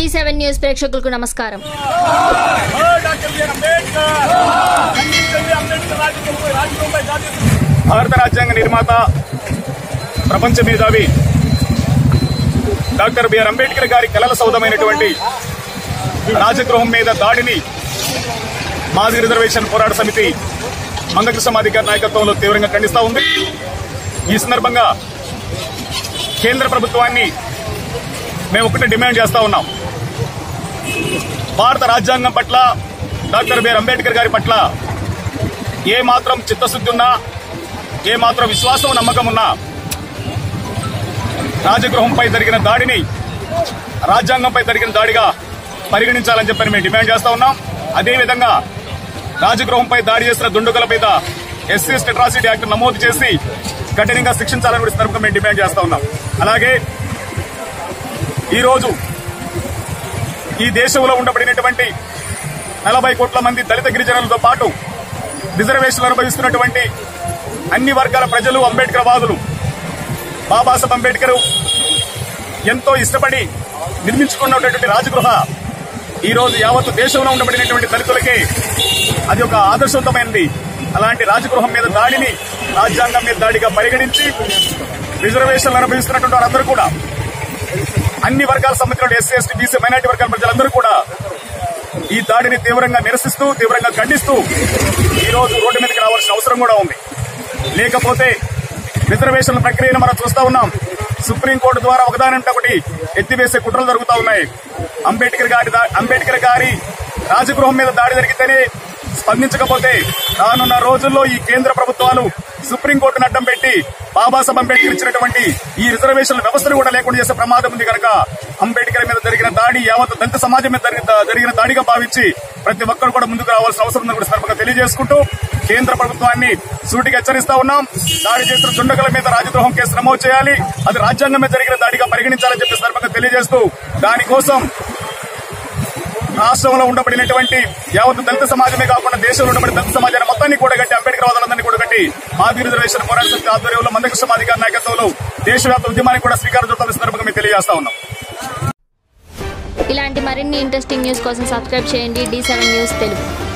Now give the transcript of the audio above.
seven news ప్రేక్షకులకు నమస్కారం doctor BR Ambedkar ఖండించండి అంబేద్కర్ రాజ్యాంగంపై రాజ్యాంగంపై జాతీయ భారత రాజ్యాంగ నిర్మాత ప్రపంచ మేధావి డాక్టర్ బిఆర్ అంబేద్కర్ గారి కలల సౌధమైనటువంటి రాజగృహం మీద దాడిని మాదిరి రిజర్వేషన్ పోరాట సమితి మంగకృష్ణ మాదిగారి నాయకత్వంలో తీవ్రంగా ఖండిస్తా ఉంది ఈ సందర్భంగా కేంద్ర ప్రభుత్వాన్ని మేము ఒకటే డిమాండ్ చేస్తా ఉన్నాం భారత రాజ్యాంగం పట్ల డాక్టర్ బిఆర్ అంబేద్కర్ గారి పట్ల ఏ మాత్రం చిత్తశుద్ధి ఉన్నా ఏ మాత్రం విశ్వాసం నమ్మకం ఉన్నా రాజగృహంపై జరిగిన దాడిని రాజ్యాంగంపై జరిగిన దాడిగా పరిగణించాలని చెప్పని మేము డిమాండ్ చేస్తా ఉన్నాం అదేవిధంగా రాజగృహంపై దాడి చేసిన దుండగుల మీద ఎస్సీ అట్రాసిటీ యాక్ట్ నమోదు చేసి కఠినంగా శిక్షించాలని కూడా ఈ సందర్భంగా మేము డిమాండ్ చేస్తా ఉన్నాం అలాగే ఈరోజు ఈ దేశంలో ఉండబడినటువంటి నలభై కోట్ల మంది దళిత గిరిజనులతో పాటు రిజర్వేషన్లు అనుభవిస్తున్నటువంటి అన్ని వర్గాల ప్రజలు అంబేద్కర్ వాదులు బాబాసాహెబ్ అంబేద్కర్ ఎంతో ఇష్టపడి నిర్మించుకున్నటువంటి రాజగృహ ఈ రోజు యావత్తు దేశంలో ఉండబడినటువంటి దళితులకే అది ఒక ఆదర్శవంతమైనది అలాంటి రాజగృహం మీద దాడిని రాజ్యాంగం మీద దాడిగా పరిగణించి రిజర్వేషన్లు అనుభవిస్తున్నటువంటి వారందరూ కూడా అన్ని వర్గాల సంబంధించిన ఎస్సీ ఎస్టీ బీసీ మైనార్టీ వర్గాల ప్రజలందరూ కూడా ఈ దాడిని తీవ్రంగా నిరసిస్తూ తీవ్రంగా ఖండిస్తూ ఈ రోజు రోడ్డు మీదకి రావాల్సిన అవసరం కూడా ఉంది లేకపోతే రిజర్వేషన్ల ప్రక్రియను మనం చూస్తా ఉన్నాం సుప్రీంకోర్టు ద్వారా ఒకదానంటే ఒకటి ఎత్తివేసే కుట్రలు జరుగుతా ఉన్నాయి అంబేద్కర్ గారి దా- అంబేద్కర్ గారి రాజగృహం మీద దాడి జరిగితేనే స్పందించకపోతే రానున్న రోజుల్లో ఈ కేంద్ర ప్రభుత్వాలు సుప్రీంకోర్టును అడ్డం పెట్టి బాబాసాహెబ్ అంబేద్కర్ ఇచ్చినటువంటి ఈ రిజర్వేషన్ల వ్యవస్థను కూడా లేకుండా చేసే ప్రమాదం ఉంది కనుక అంబేద్కర్ మీద జరిగిన దాడి యావత్ దళిత సమాజం మీద జరిగిన- జరిగిన దాడిగా భావించి ప్రతి ఒక్కరు కూడా ముందుకు రావాల్సిన అవసరం ఉందని కూడా సందర్భంగా తెలియజేసుకుంటూ కేంద్ర ప్రభుత్వాన్ని సూటిగా హెచ్చరిస్తా ఉన్నాం దాడి చేసిన దుండగుల మీద రాజద్రోహం కేసు నమోదు చేయాలి అది రాజ్యాంగం మీద జరిగిన దాడిగా పరిగణించాలని చెప్పి సందర్భంగా తెలియజేస్తూ దానికోసం రాష్ట్రంలో ఉండబడినటువంటి యావత్ దళిత సమాజమే కాకుండా దేశంలో ఉండబడిన దళిత సమాజాన్ని మొత్తాన్ని కూడా కట్టి అంబేద్కర్ వాదాలందరినీ కూడా కట్టి మాది రిజర్వేషన్ పోరాట సమితి ఆధ్వర్యంలో మందకృష్ణ మాదిగారి నాయకత్వంలో దేశవ్యాప్త ఉద్యమానికి కూడా శ్రీకారం చుట్టాలని సందర్భంగా మేము తెలియజేస్తా ఉన్నాం ఇలాంటి మరిన్ని ఇంట్రెస్టింగ్ న్యూస్ కోసం సబ్స్క్రైబ్ చేయండి డి సెవెన్ న్యూస్ తెలుగు